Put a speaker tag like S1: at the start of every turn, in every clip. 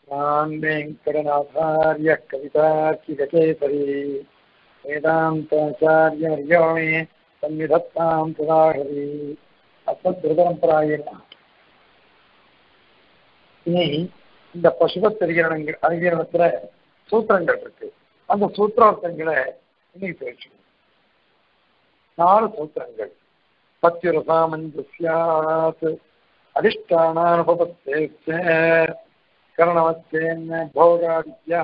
S1: स्वान् वेङ्कटनाथार्य कवितार्किककेसरी वेदान्ताचार्यवर्यो मे सन्निधत्तां तदाहरि அஸ்மத்ருதரம்பராயின இனி இந்த பசுபத் அதிகரணங்கள் அதிகரணத்துல சூத்திரங்கள் இருக்கு அந்த சூத்திரார்த்தங்களை இன்னைக்கு பேசுவோம் நாலு சூத்திரங்கள் பத்யுரசாமஞ்சஸ்யாத் அதிஷ்டானானுபபத்தேச்ச கரணவத்தேன்ன போகாதித்யா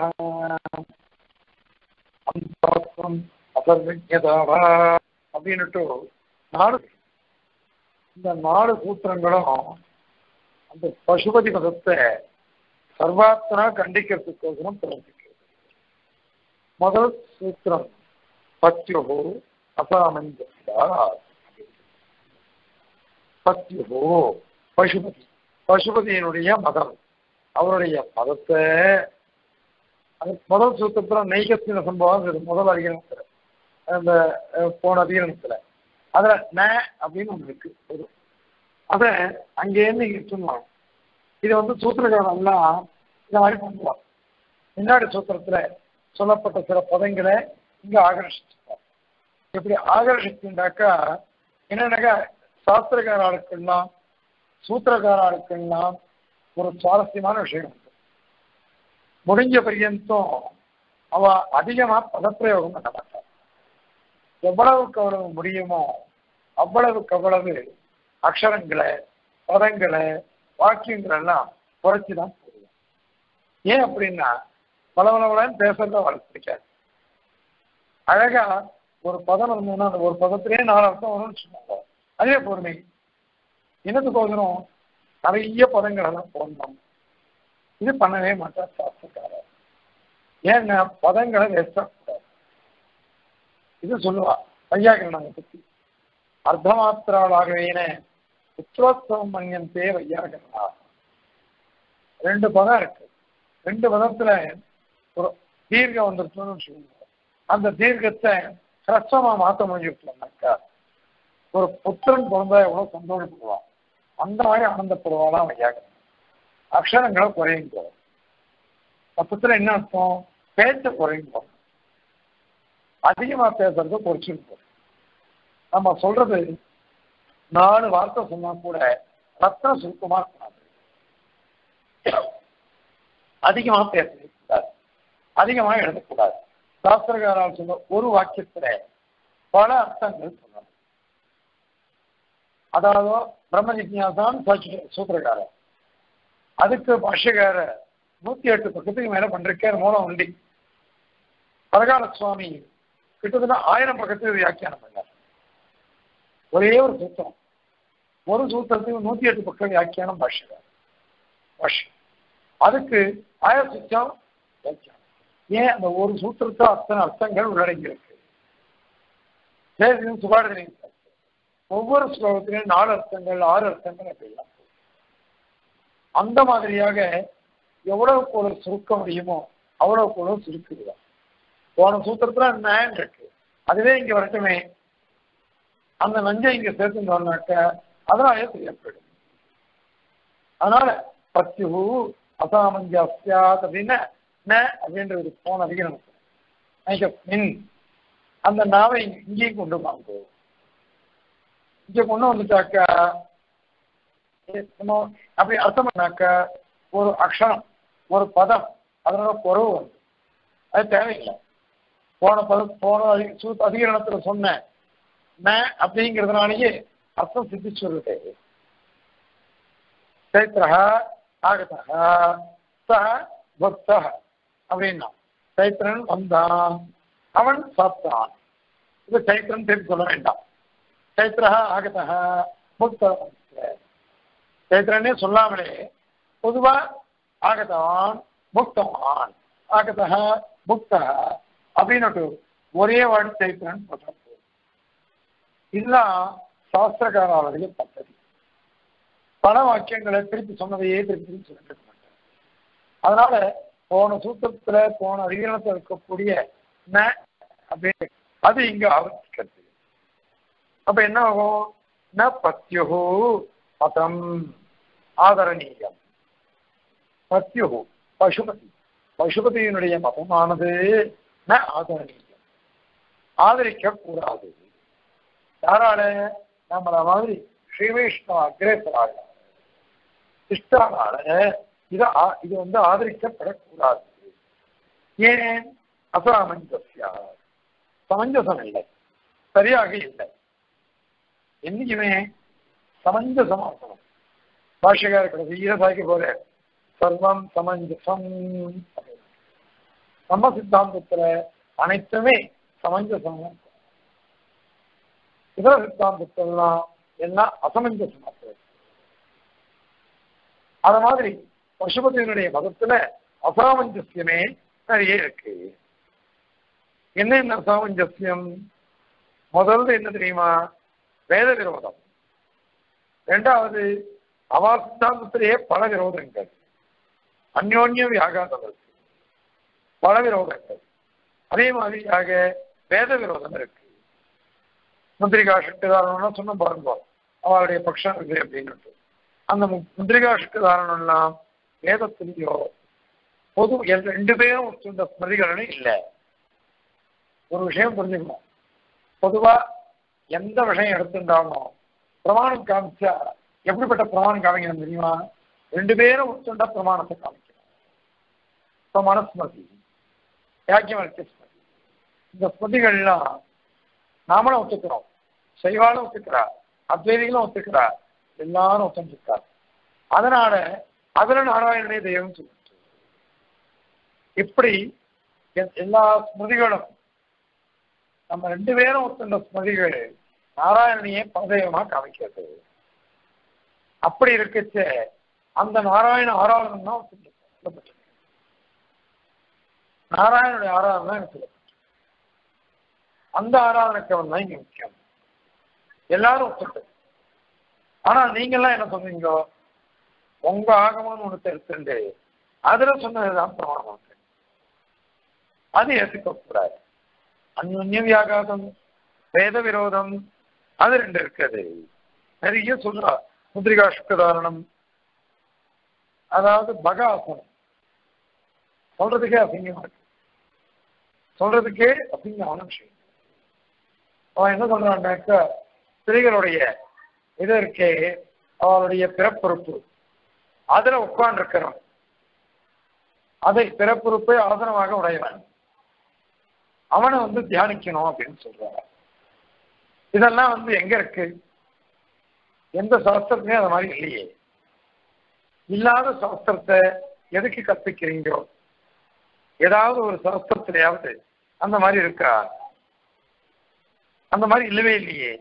S1: அந்தாத்மம் அசர்வஜதாவா அப்படின்னுட்டு நாலு இந்த நாலு சூத்திரங்களும் அந்த பசுபதி மதத்தை சர்வாத்மனா கண்டிக்கிறதுக்கோசரம் பிரவர்த்திக்கிறது முதல் சூத்திரம் பத்யுகு அசாமஞ்சஸ்யா பத்யுகு பசுபதி பசுபதியினுடைய மதம் அவருடைய மதத்தை அது முதல் சூத்திரத்துல நைகஸ்தின சம்பவம் இது முதல் அதிகரணத்துல அந்த போன அதிகரணத்துல அதுல ந அப்படின்னு ஒண்ணு இருக்கு ஒரு அத அங்கேருந்து இங்க சொன்னாங்க இது வந்து சூத்திரக்காரன் எல்லாம் இந்த மாதிரி பண்ணுவான் முன்னாடி சூத்திரத்துல சொல்லப்பட்ட சில பதங்களை இங்க ஆகர்ஷிச்சிருப்பார் இப்படி ஆகர்ஷிச்சுட்டாக்கா என்னன்னாக்கா சாஸ்திரக்காரர்களுக்கெல்லாம் சூத்திரக்காரர்களுக்கெல்லாம் ஒரு சுவாரஸ்யமான விஷயம் உண்டு முடிஞ்ச பரியந்தம் அவ அதிகமா பதப்பிரயோகம் பண்ண மாட்டான் எவ்வளவுக்கு அவ்வளவு முடியுமோ அவ்வளவுக்கு அவ்வளவு அக்ஷரங்களை பதங்களை வாக்கியங்கள் எல்லாம் குறைச்சி தான் போடுவோம் ஏன் அப்படின்னா பலவளவளன்னு பேசுறத அவளுக்கு பிடிக்காது அழகா ஒரு பதம் இருந்ததுன்னா அந்த ஒரு பதத்திலேயே நாலு அர்த்தம் வரும்னு சொன்னாங்க அதே பொறுமை என்னத்துக்கு ஓதணும் நிறைய பதங்கள் எல்லாம் போடணும் இது பண்ணவே மாட்டார் சாஸ்திரக்காரர் ஏன்னா பதங்களை வேஸ்டா கூடாது இது சொல்லுவா வையாகரணங்க பத்தி அர்த்தமாத்திராளாகவேன புத்திரோத்சவம் மன்யந்தே வையாகரணா ரெண்டு பதம் இருக்கு ரெண்டு பதத்துல ஒரு தீர்க்கம் வந்துருச்சுன்னு சொல்லுவோம் அந்த தீர்க்கத்தை ஹ்ரஸ்வமா மாத்த முடிஞ்சுட்டோம்னாக்கா ஒரு புத்திரன் பிறந்தா எவ்வளவு சந்தோஷப்படுவான் அந்த மாதிரி ஆனந்தப்படுவாளாம் வையாகரணம் அக்ஷரங்களை குறையும் போகும் மொத்தத்துல என்ன அர்த்தம் பேச்ச குறையும் போகும் அதிகமா பேசுறத குறைச்சிருப்போம் நம்ம சொல்றது நாலு வார்த்தை சொன்னா கூட ரத்தம் சுருக்கமா இருக்காது அதிகமா பேசக்கூடாது அதிகமா எழுதக்கூடாது சாஸ்திரகாரால் சொல்ல ஒரு வாக்கியத்துல பல அர்த்தங்கள் சொல்லணும் அதாவது பிரம்ம ஜிக்யாசான் சூத்திரக்காரர் அதுக்கு பாஷ்யக்கார நூத்தி எட்டு பக்கத்துக்கு மேல பண்றேன் மூலம் உண்டி பரகால சுவாமி கிட்டத்தட்ட ஆயிரம் பக்கத்துக்கு வியாக்கியானம் பண்ணார் ஒரே ஒரு சூத்திரம் ஒரு சூத்திரத்துக்கு நூத்தி எட்டு பக்கம் வியாக்கியானம் பாஷ்யக்கார் பாஷ்யம் அதுக்கு ஆயிரம் சுத்தம் வியாக்கியானம் ஏன் அந்த ஒரு சூத்திரத்தை அத்தனை அர்த்தங்கள் உள்ளடங்கி இருக்கு சுபாடனை ஒவ்வொரு ஸ்லோகத்திலையும் நாலு அர்த்தங்கள் ஆறு அர்த்தங்கள் அப்படிலாம் அந்த மாதிரியாக எவ்வளவுக்கு ஒரு சுருக்க முடியுமோ அவ்வளவுக்கு அவ்வளவு சுருக்குதுதான் போன சூத்திரத்துல நேன் இருக்கு அதுவே இங்க வரட்டுமே அந்த நஞ்சை இங்க சேர்த்துட்டோம்னாக்க அதனாலே செய்யப்படும் அதனால பத்யு அசாமஞ்சாஸ்யாத் அப்படின்னா ந அப்படின்றது போன அதிகம் மின் அந்த நாவை இங்கேயும் கொண்டு வாங்க இங்க கொண்டு வந்துட்டாக்கா அப்படி அர்த்தம் பண்ணாக்க ஒரு அக்ஷரம் ஒரு பதம் அதனோட குறவு வருது அது தேவையில்லை போன பதம் போன அதிகரணத்துல சொன்ன ந அப்படிங்கிறதுனாலேயே அர்த்தம் சித்திச்சு வருது சைத்திரா ஆகதா சக பக்த அப்படின்னா சைத்திரன் வந்தான் அவன் சாப்பிட்டான் இது சைத்திரன் தெரிந்து சொல்ல வேண்டாம் சைத்திரா ஆகதா புக்த சைத்திரனே சொல்லாமலே பொதுவா ஆகதான் புக்தவான் ஆகதா புக்த அப்படின்னு ஒரே வாடி சைத்திரன் சொல்றது இதுதான் சாஸ்திரக்காராளுடைய பദ്ധதி பல வாக்கியங்களை திருப்பி சொன்னதையே திருப்பி திருப்பி சொல்லிட்டு மாட்டார் அதனால போன சூத்திரத்துல போன அதிகரணத்தில் இருக்கக்கூடிய ந அப்படின்னு அது இங்க ஆவர்த்திக்கிறது அப்ப என்ன ஆகும் ந பத்யுகு மதம் ஆதரணீயம் பத்யுகு பசுபதி பசுபதியினுடைய மதமானது ந ஆதரணியம் ஆதரிக்க கூடாது யாரால நம்மள மாதிரி ஸ்ரீ வைஷ்ணவ அக்ரேசராக இஷ்டானால இது ஆ- இது வந்து ஆதரிக்கப்படக்கூடாது ஏன் அசாமஞ்சசியா சமஞ்சசம் இல்லை சரியாக இல்லை என்னைக்குமே சமஞ்சசமாசனம் பாஷகார கடைசியில சாய்க்க போற சர்வம் சமஞ்சசம் நம்ம சித்தாந்தத்துல அனைத்துமே சமஞ்சசம் இதர சித்தாந்தத்திலாம் எல்லாம் அசமஞ்சசமா போகுது அத மாதிரி பசுபதியினுடைய மதத்துல அசாமஞ்சசியமே நிறைய இருக்கு என்ன என்ன அசாமஞ்சசியம் முதல்ல என்ன தெரியுமா வேத விரோதம் ரெண்டாவது அவா சித்தாந்தத்திலேயே பல விரோதங்கள் அந்யோன்ய வியாகாதம் இருக்கு பல விரோதங்கள் அதே மாதிரியாக வேத விரோதம் இருக்கு முந்திரிகா சக்திதாரணம்னா சொன்ன பாருங்க அவளுடைய பட்சம் இருக்கு அப்படின்னு அந்த மு- முந்திரிகா சக்திதாரணம்லாம் வேதத்திலேயோ பொது எல்- ரெண்டு பேரும் ஒத்துண்ட ஸ்மிருதிகளும் இல்லை ஒரு விஷயம் புரிஞ்சுக்கணும் பொதுவா எந்த விஷயம் எடுத்துட்டாலும் பிரமாணம் காமிச்சா எப்படிப்பட்ட பிரமாணம் காமிக்கணும் தெரியுமா ரெண்டு பேரும் ஒத்துண்ட பிரமாணத்தை காமிக்கணும் இப்போ மனஸ்மதி யாக்கியமர்த்திய ஸ்மதி இந்த ஸ்மதிகள்லாம் நாமளும் ஒத்துக்கிறோம் சைவாலும் ஒத்துக்கிறா அத்வைதிகளும் ஒத்துக்கிறா எல்லாரும் ஒத்துருக்கா அதனால அதுல நாராயணனே தெய்வம் சொல்லிட்டு இப்படி எ- எல்லா ஸ்மிருதிகளும் நம்ம ரெண்டு பேரும் ஒத்துண்ட ஸ்மிருதிகள் நாராயணனையே பதவியமா காமிக்கிறது அப்படி இருக்கச்ச அந்த நாராயண ஆராதனம் தான் சொல்லப்பட்டிருக்கு நாராயணனுடைய ஆராதனை தான் எனக்கு சொல்லப்பட்டிருக்கு அந்த ஆராதனைக்கவன் தான் இங்க முக்கியம் எல்லாரும் ஒத்துட்டு ஆனா நீங்கெல்லாம் என்ன சொன்னீங்க உங்க ஆகமம்னு ஒண்ணு எடுத்துட்டு அதுல சொன்னதுதான் பிரமாணம் அது ஏற்றுக்க கூடாது அந்நிய வியாகாதம் வேத விரோதம் அது ரெண்டு இருக்குது நிறைய சொல்றா முத்ரிகா சுக்கதாரணம் அதாவது பகாசனம் சொல்றதுக்கே அசிங்கமா இருக்கு சொல்றதுக்கே அசிங்கமான விஷயம் அவன் என்ன சொல்றான்னாக்க ஸ்திரீகளுடைய இது இருக்கே அவளுடைய பிறப்புறுப்பு அதுல உட்கார்ந்து அதை பிறப்புறுப்பை ஆசனமாக உடையவன் அவனை வந்து தியானிக்கணும் அப்படின்னு சொல்றாங்க இதெல்லாம் வந்து எங்க இருக்கு எந்த சாஸ்திரத்துலயும் அது மாதிரி இல்லையே இல்லாத சாஸ்திரத்தை எதுக்கு கற்பிக்கிறீங்களோ ஏதாவது ஒரு சாஸ்திரத்திலேயாவது அந்த மாதிரி இருக்கா அந்த மாதிரி இல்லவே இல்லையே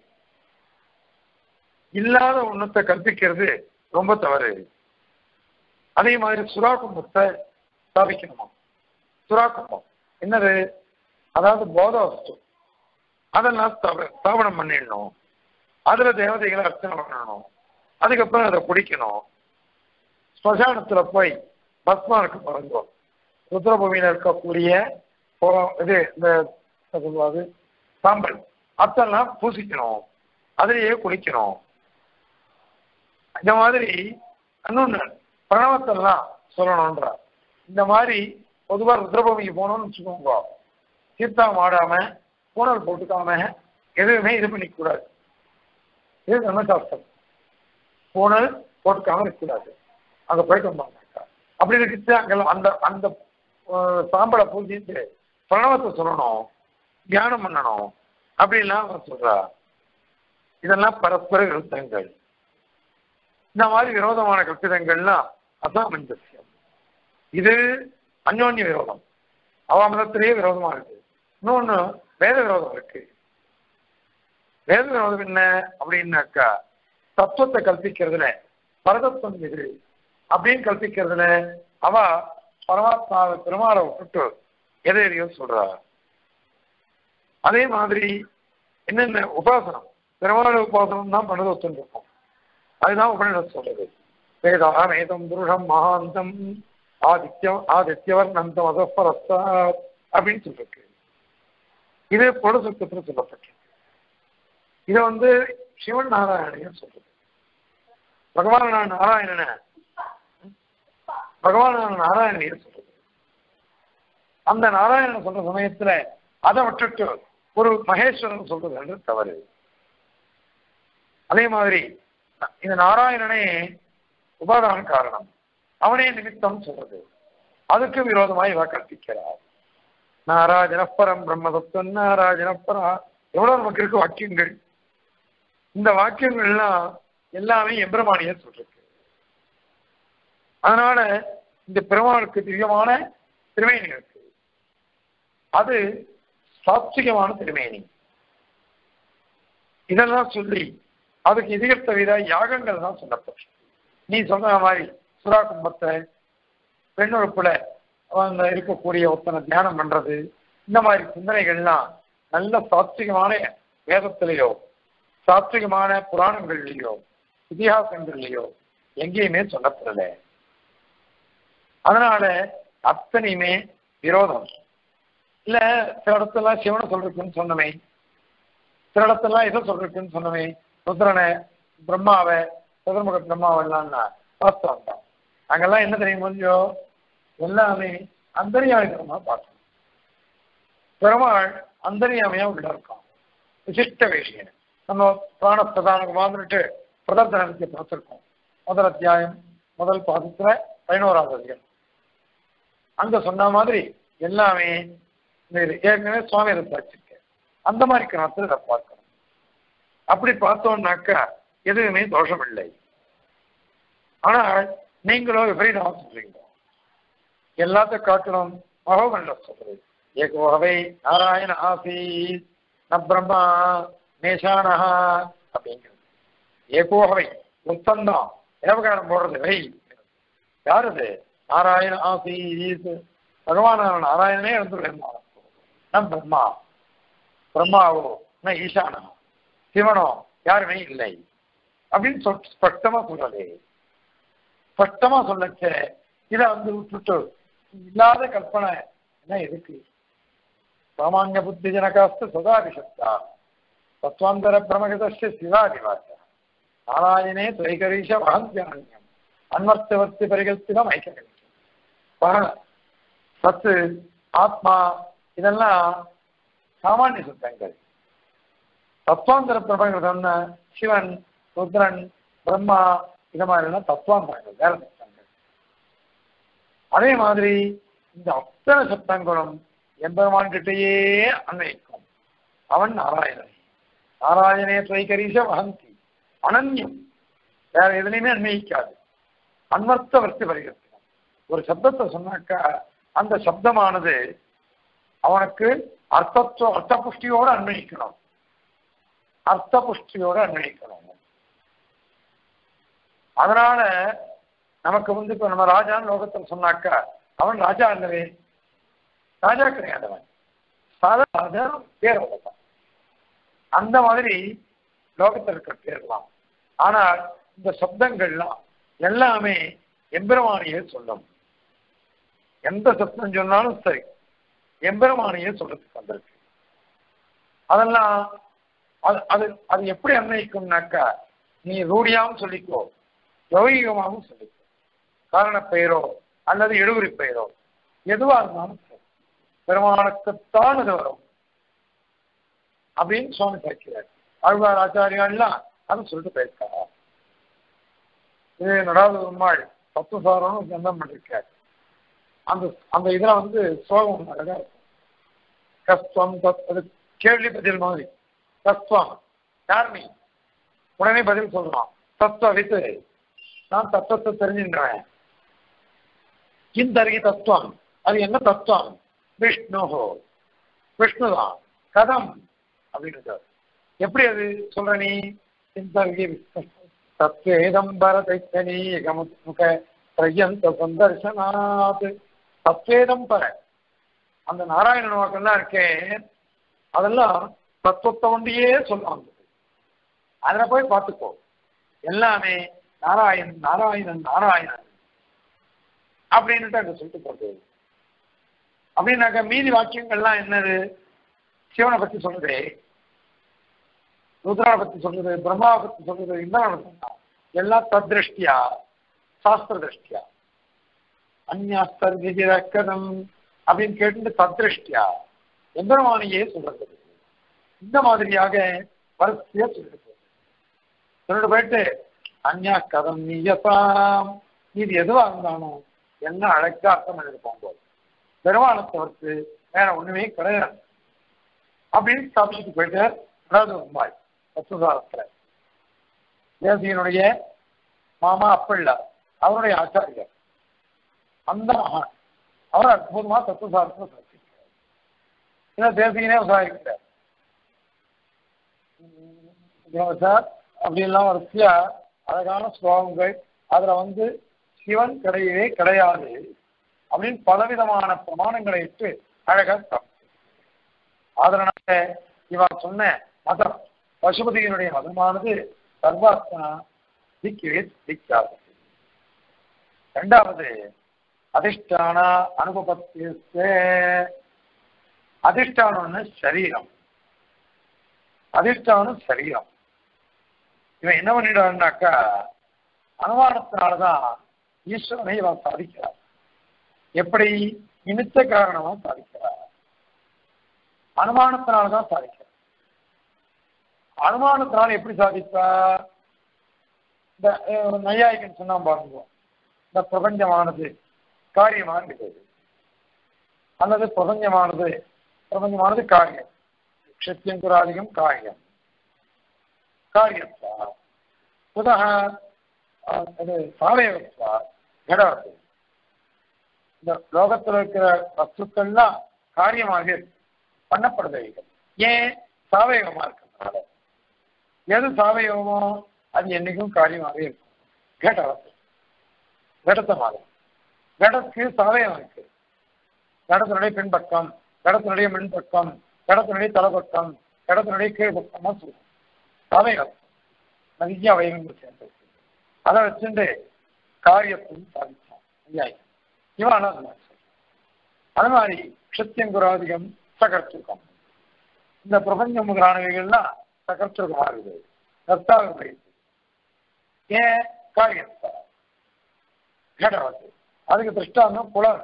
S1: இல்லாத ஒண்ணத்தை கற்பிக்கிறது ரொம்ப தவறு அதே மாதிரி சுறா கும்பத்தை ஸ்தாபிக்கணுமா சுறா கும்பம் என்னது அதாவது போத வஸ்து அதெல்லாம் ஸ்தாப- ஸ்தாபனம் பண்ணிடணும் அதுல தேவதைகளை அர்ச்சனை பண்ணணும் அதுக்கப்புறம் அதை குடிக்கணும் ஸ்மசானத்துல போய் பஸ்மா இருக்கு பாருங்க ருத்ரபூமியில இருக்கக்கூடிய போ- இது இந்த என்ன சொல்லுவாது சாம்பல் அதெல்லாம் பூசிக்கணும் அதுலயே குளிக்கணும் இந்த மாதிரி இன்னொன்னு பிரணவத்தெல்லாம் சொல்லணும்ன்றா இந்த மாதிரி பொதுவா ருத்ரபூமிக்கு போனோம்னு வச்சுக்கோங்க தீர்த்தம் ஆடாம பூனல் போட்டுக்காம எதுவுமே இது பண்ணிக்க கூடாது இது தர்மசாஸ்திரம் பூனல் போட்டுக்காம இருக்கக்கூடாது அங்க போயிட்டு வந்தாங்கக்கா அப்படி இருக்கிறது அங்க அந்த அந்த அஹ், சாம்பலை பூஜிட்டு பிரணவத்தை சொல்லணும் தியானம் பண்ணணும் அப்படிலாம் அவன் சொல்றா இதெல்லாம் பரஸ்பர விருத்தங்கள் இந்த மாதிரி விரோதமான கற்பிதங்கள்லாம் அசாமஞ்சசியம் இது அந்யோன்ய விரோதம் அவ மதத்திலேயே விரோதமா இருக்கு இன்னொன்னு வேத விரோதம் இருக்கு வேத விரோதம் என்ன அப்படின்னாக்கா தத்துவத்தை கல்பிக்கிறதுல பரதத்துவம் எது அப்படின்னு கல்பிக்கிறதுல அவ பரமாத்மாவை பெருமாளை விட்டுட்டு எதை எதையோ சொல்றா அதே மாதிரி என்னென்ன உபாசனம் பெருமாளை உபாசனம் தான் பண்ணது ஒத்துருக்கோம் அதுதான் உபநிடத் சொல்றது வேதா வேதம் புருஷம் மகாந்தம் ஆதித்யம் ஆதித்யவர்ணந்தம் அதப்பரஸ்தா அப்படின்னு சொல்லிருக்கு இது பொடுசுத்தத்தில் சொல்லப்பட்டிருக்கு இதை வந்து சிவன் நாராயணையும் சொல்றது பகவான் நாராயணனை பகவான் நாராயணையும் சொல்றது அந்த நாராயணன் சொல்ற சமயத்துல அதை விட்டுட்டு ஒரு மகேஸ்வரன் சொல்றது தவறு அதே மாதிரி இந்த நாராயணனே உபாதான காரணம் அவனே நிமித்தம் சொல்றது அதுக்கு விரோதமாய் இவ கற்பிக்கிறார் நாராஜனப்பரம் பிரம்மதத்துவம் நாராஜனப்பரா எவ்வளவு நமக்கு இருக்கு வாக்கியங்கள் இந்த வாக்கியங்கள்லாம் எல்லாமே எம்பிரமானிய சொல்றது அதனால இந்த பெருமாளுக்கு திவ்யமான திருமேனி இருக்கு அது சாத்விகமான திருமேனி இதெல்லாம் சொல்லி அதுக்கு எதிர்த்த வித யாகங்கள் தான் சொல்லப்பட்டு நீ சொன்ன மாதிரி சுறா கும்பத்தை பெண்ணுறுப்புல அந்த இருக்கக்கூடிய ஒத்தனை தியானம் பண்றது இந்த மாதிரி சிந்தனைகள்லாம் நல்ல சாத்விகமான வேதத்திலேயோ சாத்விகமான புராணங்கள்லையோ இதிகாசங்கள்லையோ எங்கேயுமே சொல்லப்படல அதனால அத்தனையுமே விரோதம் இல்ல சில இடத்துல சிவனை சொல்றதுன்னு சொன்னமே சில இடத்துல எதை சொல்றதுன்னு சொன்னமே ருத்ரனை பிரம்மாவை சதுர்முக பிரம்மாவெல்லாம்னா வாஸ்தவம் தான் அங்கெல்லாம் என்ன தெரியும் கொஞ்சம் எல்லாமே அந்தரியாமிகமா பார்த்தோம் பெருமாள் அந்தரியாமையா உள்ள இருக்கான் விசிஷ்ட விஷயம் நம்ம பிராணப்பிரதானுக்கு வாழ்ந்துட்டு பிரதர்த்தனத்தை பார்த்திருக்கோம் முதல் அத்தியாயம் முதல் பாதத்துல பதினோராவது அதிகம் அங்க சொன்ன மாதிரி எல்லாமே இந்த இது ஏற்கனவே சுவாமி அதை வச்சிருக்க அந்த மாதிரி கணத்தில் இதை பார்க்கணும் அப்படி பார்த்தோம்னாக்கா எதுவுமே தோஷம் இல்லை ஆனால் நீங்களோ விபரீதமா சொல்றீங்க எல்லாத்த காட்டணும் மகோகண்ட சொல்றது ஏகோகவை நாராயண ஆசீத் ந பிரம்மா நேஷானஹா அப்படிங்கிறது ஏகோகவை உத்தந்தான் ஏவகாரம் போடுறது வை யார் அது நாராயண ஆசீத் பகவானான நாராயணனே இருந்துருந்தான் நம் பிரம்மா பிரம்மாவோ ந ஈசானா சிவனோ யாருமே இல்லை அப்படின்னு சொல் ஸ்பஷ்டமா சொல்றது ஸ்பஷ்டமா சொல்லச்ச இதை வந்து விட்டுட்டு இல்லாத கல்பனை என்ன எதுக்கு சாமானிய புத்தி ஜனகாஸ்து சதாதிசப்தா தத்வாந்தர பிரமகதஸ்ய சிவாதிவாச்ச நாராயணே துவைகரீஷ வகந்தியானியம் அன்வர்த்தவர்த்தி பரிகல்பிதம் ஐக்கியம் சத்து ஆத்மா இதெல்லாம் சாமானிய சுத்தங்கள் தத்துவாந்தர பிரபங்கள்னா சிவன் ருத்ரன் பிரம்மா இது மாதிரிலாம் தத்துவாந்தரங்கள் வேற சத்தங்கள் அதே மாதிரி இந்த அத்தனை சத்தங்களும் எம்பெருமான் கிட்டேயே அன்வைக்கும் அவன் நாராயணன் நாராயணே துவைகரீஷ வகந்தி அனன்யம் வேற எதுலையுமே அன்வயிக்காது அன்வர்த்த வர்த்தி வருகிறது ஒரு சப்தத்தை சொன்னாக்கா அந்த சப்தமானது அவனுக்கு அர்த்தத்துவ அர்த்த புஷ்டியோடு அன்வயிக்கணும் அர்த்த புஷ்டியோடு அன்வயிக்கணும் அதனால நமக்கு வந்து இப்ப நம்ம ராஜான்னு லோகத்தில் சொன்னாக்கா அவன் ராஜா இல்லவே ராஜா கிடையாதவன் சாதாரண பேர் அவ்வளவுதான் அந்த மாதிரி லோகத்தில் இருக்கிற பேர்லாம் ஆனால் இந்த சப்தங்கள்லாம் எல்லாமே எம்பெருமானியே சொல்லும் எந்த சப்தம் சொன்னாலும் சரி எம்பெருமானியே சொல்றதுக்கு வந்திருக்கு அதெல்லாம் அது அது அது எப்படி அன்வயிக்கும்னாக்கா நீ ரூடியாவும் சொல்லிக்கோ லௌகிகமாகவும் சொல்லிக்கோ காரண பெயரோ அல்லது எழுவுரி பெயரோ எதுவா இருந்தாலும் சரி பெருமானுக்குத்தான் இது வரும் அப்படின்னு சுவாமி சேர்க்கிறார் ஆழ்வார் ஆச்சாரியாலாம் அதை சொல்லிட்டு போயிருக்காரா இது நடாவது உம்மாள் தத்துவசாரம் கந்தம் பண்ணிருக்காரு அந்த அந்த இதுல வந்து சோகம் அழகா இருக்கும் கஸ்துவம் தத் அது கேள்வி பதில் மாதிரி தத்துவம் யார் நீ உடனே பதில் சொல்லலாம் தத்துவ வித்து நான் தத்துவத்தை தெரிஞ்சுன்றேன் கிந்தருகி தத்துவம் அது என்ன தத்துவம் விஷ்ணுஹோ விஷ்ணுதான் கதம் அப்படின்னு எப்படி அது சொல்ற நீ கிந்தருகி தத்வேதம் பரதைத்தனி முக பிரயந்த சந்தர்சனாத் தத்வேதம் பர அந்த நாராயண வாக்கெல்லாம் இருக்கே அதெல்லாம் தத்துவத்தை ஒண்டியே சொல்லுவாங்க அதுல போய் பார்த்துக்கோ எல்லாமே நாராயணன் நாராயணன் நாராயணன் அப்படின்னுட்டு அங்க சொல்லிட்டு போறது அப்படின்னாக்க மீதி வாக்கியங்கள்லாம் என்னது சிவனை பத்தி சொல்றது ருத்ரனை பத்தி சொல்றது பிரம்மாவை பத்தி சொல்றது இந்திரனை பத்தி எல்லாம் தத்ருஷ்டியா சாஸ்திர திருஷ்டியா அந்நியாஸ்தர்விதிரக்கதம் அப்படின்னு கேட்டு சத்ருஷ்டியா எம்பெருமானையே சொல்றது இந்த மாதிரியாக வரிசையா சொல்லிட்டு போகுது. சொல்லிட்டு போயிட்டு அந்யா கதம் நீயசாம் இது எதுவா இருந்தாலும் என்ன அழைக்க அர்த்தம் பண்ணிட்டு போகும்போது பெருமாளை தவிர்த்து வேற ஒண்ணுமே கிடையாது அப்படின்னு ஸ்தாபிச்சுட்டு போயிட்டு அதாவது உண்மாய் தத்துவசாரத்துல தேசியனுடைய மாமா அப்பிள்ளா அவருடைய ஆச்சாரியர் அந்த மகான் அவர் அற்புதமா தத்துவசாரத்துல சாதிக்கிறார் ஏன்னா தேசியனே விசாரிக்கிறார் சார் அப்படின்லாம் வரிசையா அழகான ஸ்லோகங்கள் அதுல வந்து சிவன் கிடையவே கிடையாது அப்படின்னு பலவிதமான பிரமாணங்களை இட்டு அழகா ஸ்தாபிச்சார். அதனால இவன் சொன்ன மதம் பசுபதியினுடைய மதமானது சர்வாத்மனா திக்கவே திக்காது ரெண்டாவது அதிஷ்டான அனுபவத்திற்கு அதிஷ்டானம்னு சரீரம் அதிஷ்டானம் சரீரம் இவன் என்ன பண்ணிடுவான்னாக்கா அனுமானத்தினாலதான் ஈஸ்வரனை இவன் சாதிக்கிறார் எப்படி நிமித்த காரணமா சாதிக்கிறார் அனுமானத்தினாலதான் சாதிக்கிறார் அனுமானத்தினால எப்படி சாதிப்பா இந்த அஹ், நையாயிகன் சொன்னா பாருங்க இந்த பிரபஞ்சமானது காரியமா இருக்குது அல்லது பிரபஞ்சமானது பிரபஞ்சமானது காரியம் க்ஷத்தியங்குராதிகம் காரியம் காரியத்வா புதக அது சாவயவத்வா ஜடாது இந்த லோகத்தில் இருக்கிற வஸ்துக்கள்லாம் காரியமாக பண்ணப்படுதவைகள் ஏன் சாவயவமா இருக்கிறதுனால எது சாவயவமோ அது என்னைக்கும் காரியமாக இருக்கும் கேட்டவத்து கடத்த மாதிரி கடத்துக்கு சாவயம் இருக்கு கடத்தினுடைய பின்பக்கம் கடத்தினுடைய மின்பக்கம் கடத்தினுடைய தலைப்பக்கம் கடத்தினுடைய கீழ்பக்கமா சொல்லுவோம் சாவயம் நிறைய அவயங்கள் சேர்ந்து அதை வச்சுட்டு காரியத்தையும் சாதிச்சான் ஐயாயிரம் இவன் அது மாதிரி சொல்றான். அது மாதிரி க்ஷத்தியங்குராதிகம் சகர்த்துக்கம் இந்த பிரபஞ்சம் முதலானவைகள்லாம் சகர்த்துக்கமா இருக்குது கர்த்தாக போயிடுது ஏன் காரியத்தா கடவுள் அதுக்கு திருஷ்டாந்தம் புலர்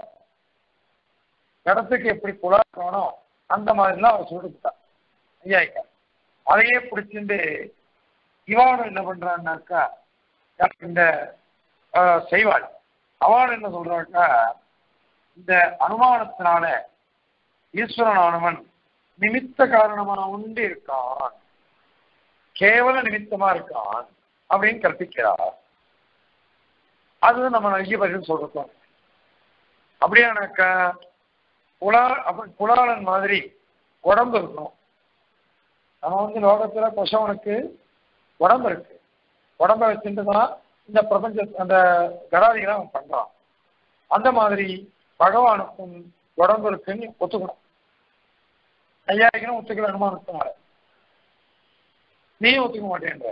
S1: இடத்துக்கு எப்படி புலர் இருக்கணும் அந்த மாதிரிலாம் அவர் சொல்லிட்டான் ஐயாயிக்கா அதையே பிடிச்சிட்டு இவானும் என்ன பண்றான்னாக்கா இந்த ஆஹ், செய்வாள் அவள் என்ன சொல்றாக்கா இந்த அனுமானத்தினால ஈஸ்வரனானவன் நிமித்த காரணமா உண்டு இருக்கான் கேவல நிமித்தமா இருக்கான் அப்படின்னு கற்பிக்கிறார் அது நம்ம நிறைய பதில் சொல்றோம் அப்படியானாக்கா புலா அப்ப புலாளன் மாதிரி உடம்பு இருக்கணும் நம்ம வந்து லோகத்துல கொசவனுக்கு உடம்பு இருக்கு உடம்ப வச்சுட்டு தான் இந்த பிரபஞ்ச அந்த கடாதிகளை அவன் பண்றான் அந்த மாதிரி பகவானுக்கும் உடம்பு இருக்குன்னு ஒத்துக்கணும் ஐயாயிரம் ஒத்துக்கல அனுமானத்தினால நீயும் ஒத்துக்க மாட்டேன்ற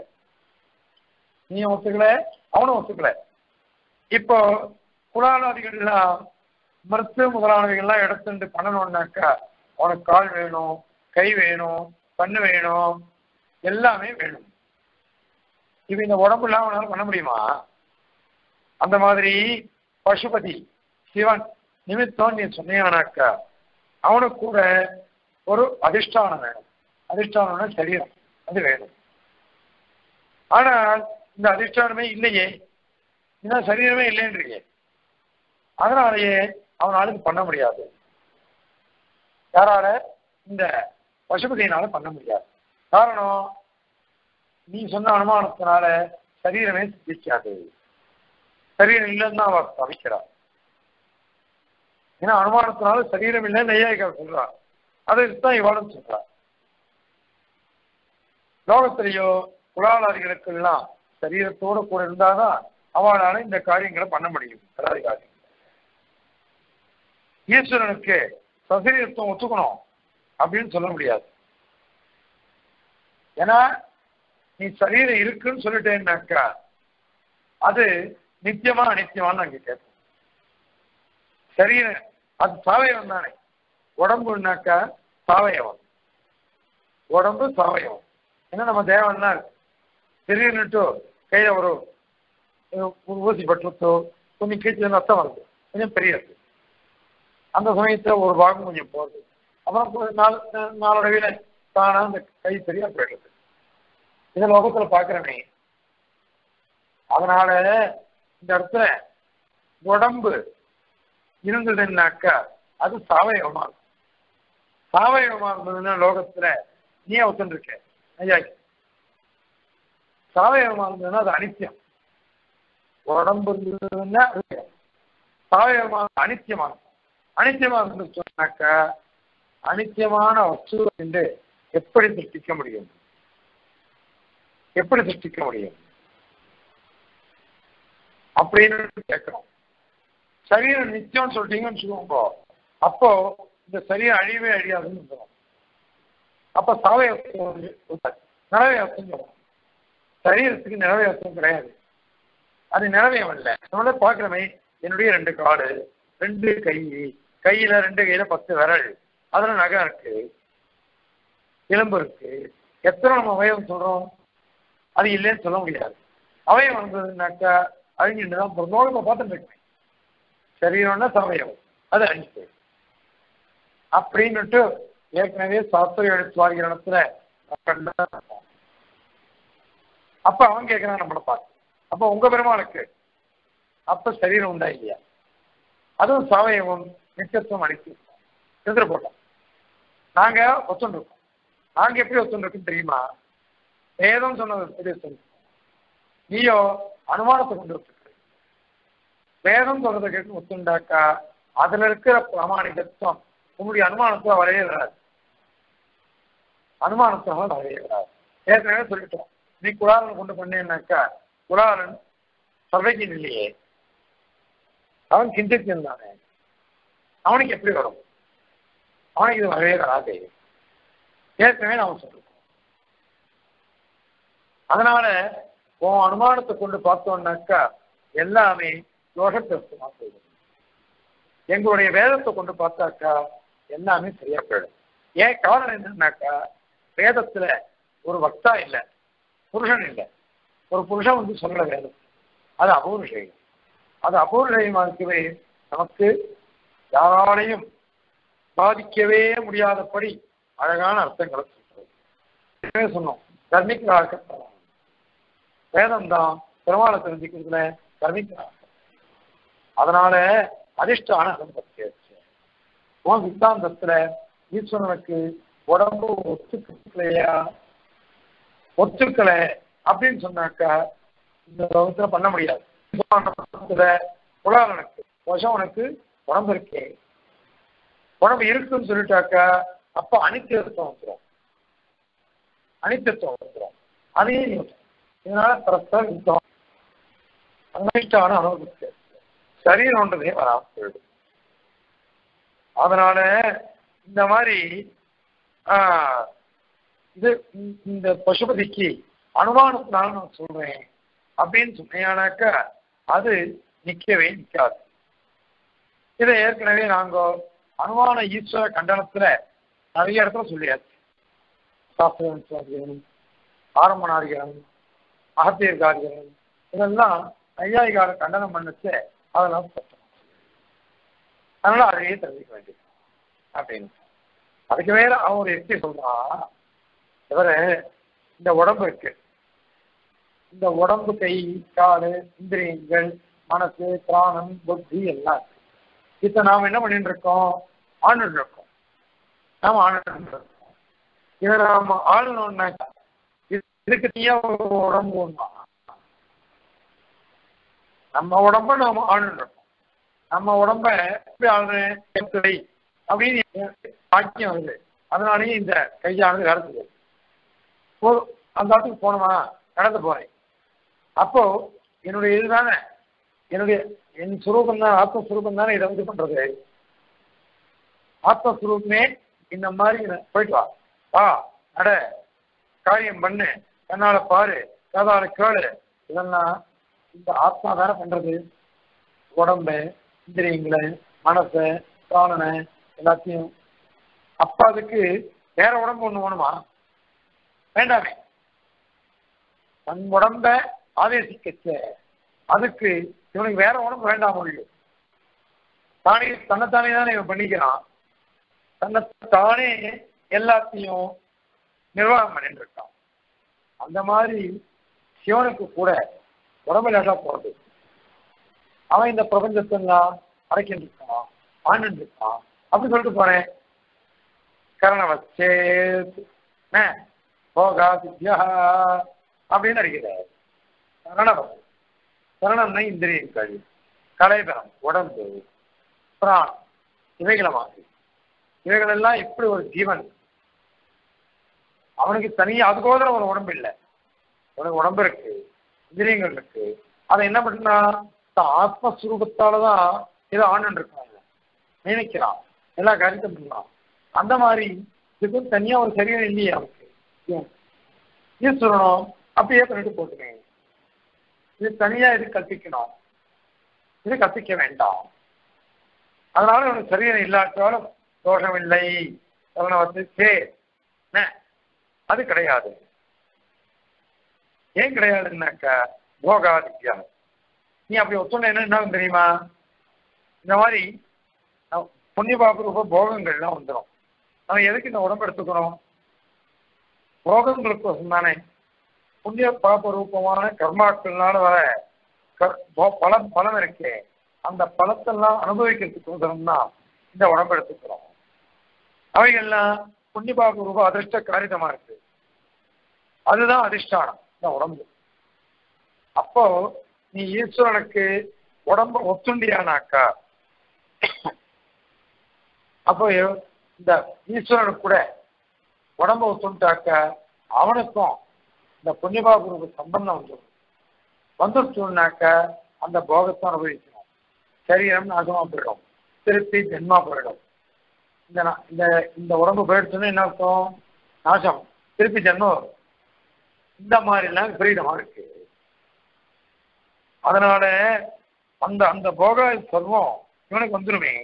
S1: நீயும் ஒத்துக்கல அவனும் ஒத்துக்கல இப்போ குலாலாதிகள்லாம் மருத்துவ முதலானவைகள்லாம் எடுத்துட்டு பண்ணணும்னாக்கா அவனுக்கு கால் வேணும் கை வேணும் கண்ணு வேணும் எல்லாமே வேணும் இப்ப இந்த உடம்பு இல்லாம அவனால பண்ண முடியுமா அந்த மாதிரி பசுபதி சிவன் நிமித்தம் நீ சொன்னீங்கன்னாக்கா அவனுக்கு கூட ஒரு அதிஷ்டானம் வேணும் அதிஷ்டானம்னா சரீரம் அது வேணும் ஆனால் இந்த அதிஷ்டானமே இல்லையே இந்த சரீரமே இல்லைன்றீங்க அதனாலேயே அவனால இது பண்ண முடியாது யாரால இந்த பசுபதியினால பண்ண முடியாது காரணம் நீ சொன்ன அனுமானத்தினால சரீரமே சித்திக்காது சரீரம் இல்லைன்னு தான் அவர் தவிக்கிறார் ஏன்னா அனுமானத்தினால சரீரம் இல்லை நெய்யாயிகள் சொல்றார் அதை தான் இவாளும் சொல்றார் லோகத்திலேயோ குலாலாதிகளுக்கெல்லாம் சரீரத்தோட கூட இருந்தாதான் அவளால இந்த காரியங்களை பண்ண முடியும் கடாதி காரியம் ஈஸ்வரனுக்கு சசரீரத்துவம் ஒத்துக்கணும் அப்படின்னு சொல்ல முடியாது ஏன்னா நீ சரீரம் இருக்குன்னு சொல்லிட்டேன்னாக்கா அது நித்தியமா அனித்தியமான்னு அங்க கேட்போம் சரீரம் அது சாவயவம் தானே உடம்புனாக்கா சாவயவம் உடம்பு சாவயவம் ஏன்னா நம்ம தேவன்னா திடீர்னுட்டு கையில ஒரு ஒரு ஊசி பட்டுருத்தோ கொஞ்சம் கீழ்ச்சி ரத்தம் வருது கொஞ்சம் பெரியது அந்த சமயத்துல ஒரு பாகம் கொஞ்சம் போகுது அப்புறம் கொஞ்ச நாள் நாளடைவில் தானா அந்த கை சரியா போயிடுது இதை லோகத்துல பாக்குறனே அதனால இந்த இடத்துல உடம்பு இருந்ததுன்னாக்கா அது சாவயவமா இருக்கும் சாவயவமா இருந்ததுன்னா லோகத்துல நீ ஒத்துருக்க ஐயா சாவயவமா இருந்ததுன்னா அது அனித்தியம் உடம்பு இருந்ததுன்னா அது சாவயவமா அனித்தியமா இருக்கும் அனித்தியமா இருந்து சொன்னாக்கா அனித்தியமான வஸ்து என்று எப்படி சிருஷ்டிக்க முடியும் எப்படி சிருஷ்டிக்க முடியும் அப்படின்னு கேட்கிறோம் சரீரம் நித்தியம்னு சொல்லிட்டீங்கன்னு வச்சுக்கோங்க அப்போ இந்த சரீரம் அழியவே அழியாதுன்னு சொல்லுவோம் அப்ப சாவயவசம் நிலவயவசம் சொல்லுவோம் சரீரத்துக்கு நிலவயவசம் கிடையாது அது நிலவயம் இல்லை நம்மள பார்க்கிறோமே என்னுடைய ரெண்டு காடு ரெண்டு கை கையில ரெண்டு கையில பத்து விரல் அதுல நகம் இருக்கு எலும்பு இருக்கு எத்தனை நம்ம அவயவம் சொல்றோம் அது இல்லைன்னு சொல்ல முடியாது அவயம் வந்ததுனாக்கா அழிஞ்சுட்டு தான் பிறந்தோம் நம்ம பார்த்துட்டு இருக்கேன் சரீரம்னா சமயம் அது அழிஞ்சு அப்படின்னுட்டு ஏற்கனவே சாஸ்திர எழுத்துவாரிகளத்துல அப்ப அவன் கேட்கிறான் நம்மளை பார்த்து அப்ப உங்க பெருமாளுக்கு அப்ப சரீரம் உண்டா இல்லையா அதுவும் சாவயவம் நிச்சயத்துவம் அடித்து எதிர போட்டோம் நாங்க ஒத்துண்டிருக்கோம் நாங்க எப்படி ஒத்துண்டிருக்கோம் தெரியுமா வேதம் சொன்னது எப்படி சொல்லு நீயோ அனுமானத்தை கொண்டு வச்சிருக்க வேதம் சொல்றதை கேட்டு ஒத்துண்டாக்கா அதுல இருக்கிற பிரமாணிகத்துவம் உங்களுடைய அனுமானத்துல வரவே வராது அனுமானத்தாக வரவே வராது ஏற்கனவே சொல்லிட்டோம் நீ குலாலன் கொண்டு பண்ணேன்னாக்கா குலாலன் சர்வஜன் இல்லையே அவன் கிஞ்சித்தன் தானே அவனுக்கு எப்படி வரும் அவனுக்கு இது வரவே வராது ஏற்கனவே நாம சொல்லிருக்கோம் அதனால உன் அனுமானத்தை கொண்டு பார்த்தோம்னாக்கா எல்லாமே தோஷத்திற்கு போயிடும் எங்களுடைய வேதத்தை கொண்டு பார்த்தாக்கா எல்லாமே சரியா போயிடும் ஏன் காரணம் என்னன்னாக்கா வேதத்துல ஒரு வக்தா இல்லை புருஷன் இல்லை ஒரு புருஷன் வந்து சொல்ற வேதம் அது அபூர்ஷயம் அது அபூர்ஷயமா இருக்கவே நமக்கு யாராலையும் பாதிக்கவே முடியாதபடி அழகான அர்த்தங்களை சொல்றது சொன்னோம் தர்மிகளாக வேதம் தான் பெருமாளை தெரிஞ்சுக்கிறதுல தர்மிகளாக அதனால அதிர்ஷ்டான அனுபவத்தை உன் சித்தாந்தத்துல ஈஸ்வரனுக்கு உடம்பு ஒத்துக்கலையா ஒத்துக்கலை அப்படின்னு சொன்னாக்கா இந்த லோகத்துல பண்ண முடியாது புலாலனுக்கு பசவனுக்கு உடம்பு இருக்கே உடம்பு இருக்குன்னு சொல்லிட்டாக்கா அப்ப அனித்தியத்துவம் வந்துடும் அனித்தியத்துவம் வந்துடும் அதையும் இதனால பரஸ்பர யுத்தம் அனிஷ்டான அனுபவத்தை சரீரம்ன்றதே வராம போயிடும் அதனால இந்த மாதிரி இது இந்த பசுபதிக்கு அனுமானத்தினால நான் சொல்றேன் அப்படின்னு சொன்னீங்கன்னாக்கா அது நிக்கவே நிக்காது இதை ஏற்கனவே நாங்க அனுமான ஈஸ்வர கண்டனத்துல நிறைய இடத்துல சொல்லியாச்சு சாஸ்திரம் ஆரம்பநாதிகரம் அகத்தியர்காரிகரம் இதெல்லாம் ஐயாயிகார கண்டனம் பண்ணச்சு அதெல்லாம் சட்டம் அதனால அதையே தெரிஞ்சுக்க வேண்டியது அப்படின்னு அதுக்கு மேல அவன் ஒரு எப்படி சொல்றான் இவரு இந்த உடம்பு இருக்கு இந்த உடம்பு கை காலு இந்திரியங்கள் மனசு பிராணம் புத்தி எல்லாம் இருக்கு இப்ப நாம என்ன பண்ணிட்டு இருக்கோம் ஆண்டுட்டு இருக்கோம் நாம ஆண்டுட்டு இருக்கோம் இதை நாம ஆளணும்னாக்கா இதுக்கு நீயா உடம்பு ஒண்ணா நம்ம உடம்ப நாம ஆண்டுட்டு இருக்கோம் நம்ம உடம்ப எப்படி ஆளுறேன் அப்படின்னு பாக்கியம் வருது அதனாலேயே இந்த கையானது நடத்துது அந்த இடத்துக்கு போனோமா நடந்து போறேன் அப்போ என்னுடைய இதுதானே என்னுடைய என் சுரூபம் தான் ஆத்மஸ்வரூபம் தானே இதை வந்து பண்றது ஆத்மஸ்வரூபமே இந்த மாதிரி போயிட்டு வா வா நட காரியம் பண்ணு கண்ணால பாரு காதால கேளு இதெல்லாம் இந்த ஆத்மா தானே பண்றது உடம்ப இந்திரியங்களை மனசை பிராணனை எல்லாத்தையும் அப்ப அதுக்கு வேற உடம்பு ஒண்ணு வேணுமா வேண்டாமே தன் உடம்ப ஆவேசிக்கச்ச அதுக்கு இவனுக்கு வேற உடம்பு வேண்டாம் முடியும் தானே தன்னைத்தானே தானே இவன் பண்ணிக்கிறான் தன்னை தானே எல்லாத்தையும் நிர்வாகம் பண்ணிட்டு இருக்கான் அந்த மாதிரி சிவனுக்கு கூட உடம்பு லேட்டா போறது அவன் இந்த பிரபஞ்சத்தெல்லாம் அடைக்கிட்டு இருக்கான் ஆண்டு இருக்கான் அப்படி சொல்லிட்டு போறேன் கரணவச்சேத் போகா வித்யா அப்படின்னு அடிக்கிறார் கரணவம் கரணம்னா இந்திரியங்கள் கலைபரம் உடம்பு பிராணம் இவைகளை மாதிரி இவைகள் எல்லாம் இப்படி ஒரு ஜீவன் அவனுக்கு தனியா அதுக்கோதர ஒரு உடம்பு இல்லை உனக்கு உடம்பு இருக்கு இந்திரியங்கள் இருக்கு அதை என்ன பண்ணா ஆத்மஸ்வரூபத்தாலதான் ஏதோ ஆண்டு இருக்காங்க நினைக்கிறான் எல்லா காரியத்தையும் பண்ணலாம் அந்த மாதிரி இதுக்கு தனியா ஒரு சரீரம் இல்லையே அவனுக்கு ஈஸ்வரனும் அப்படியே பண்ணிட்டு போட்டுக்கேன் இது தனியா இது கற்பிக்கணும் இது கற்பிக்க வேண்டாம் அதனால உனக்கு சரீரம் இல்லாட்டாலும் தோஷம் இல்லை அவனை வந்து சே அது கிடையாது ஏன் கிடையாதுன்னாக்கா போகாதித்யா நீ அப்படி ஒத்துணை என்ன தெரியுமா இந்த மாதிரி புண்ணிய பாப ரூப போகங்கள்லாம் வந்துடும் நம்ம எதுக்கு இந்த உடம்பு எடுத்துக்கணும் போகங்களுக்கோசம் தானே புண்ணிய பாப ரூபமான கர்மாக்கள்னால வர பலம் பலம் இருக்கே அந்த பலத்தெல்லாம் அனுபவிக்கிறதுக்கு தான் இந்த உடம்பு எடுத்துக்கிறோம் அவைகள்லாம் புண்ணிய பாப ரூப அதிர்ஷ்ட காரிதமா இருக்கு அதுதான் அதிர்ஷ்டானம் இந்த உடம்பு அப்போ நீ ஈஸ்வரனுக்கு உடம்ப ஒத்துண்டியானாக்கா அப்போ இந்த ஈஸ்வரனுக்கு கூட உடம்ப ஒத்துண்டாக்க அவனுக்கும் இந்த புண்ணியபாபுருக்கு சம்பந்தம் வந்துடும் வந்துடுச்சுனாக்க அந்த போகத்தை அனுபவிக்கணும் சரீரம் நாசமா போயிடும் திருப்பி ஜென்மா போயிடும் இந்த இந்த இந்த உடம்பு போயிடுச்சுன்னா என்ன அர்த்தம் நாசம் திருப்பி ஜென்மம் வரும் இந்த மாதிரிலாம் விபரீதமா இருக்கு அதனால அந்த அந்த போக சர்வம் இவனுக்கு வந்துருமே